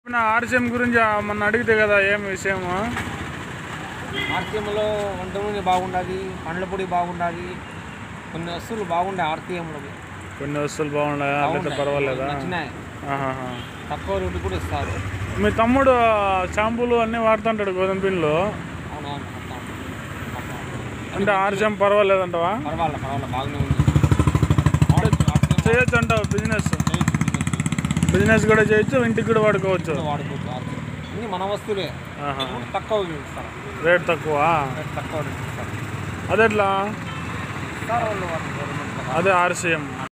RCM గురించి ఆ మొన్న అడిగితే కదా ఏం విషయము ఆర్టీఎంలో వంట నూనె బాగుండదు పండ్ల పొడి బాగుండదు కొన్ని వస్తువులు బాగుండే ఆర్టీఎంలో కొన్ని వస్తువులు బాగున్నాయా అట్లయితే పర్వాలేదా నచ్చినాయి ఆహాహా. తక్కువ రేటు కూడా ఇస్తారు మీ తమ్ముడు షాంపూలు అన్నీ వాడుతుంటాడు గోధుమ పిండిలో అవునవును అట్లా. అట్లా. అంటే ఆర్సీఎం పర్వాలేదంటావా పర్వాలేదు పర్వాలేదు బాగానే ఉంది ఆర్టీఎం చేయొచ్చు అంటావు బిజినెస్ చేయొచ్చు, చేయొచ్చు. బిజినెస్ కూడా చేయొచ్చు ఇంటికి కూడా వాడుకోవచ్చు కూడా వాడుకోవచ్చు ఆర్టీఎం అన్ని మన వస్తువులే ఆహా. తక్కువ ఇస్తారు రేట్ తక్కువ రేట్ తక్కువ రేట్ ఇస్తారు అదెట్లా ఇస్తారు వాళ్ళు వాళ్ళు గవర్నమెంట్ అదే ఆర్సీఎం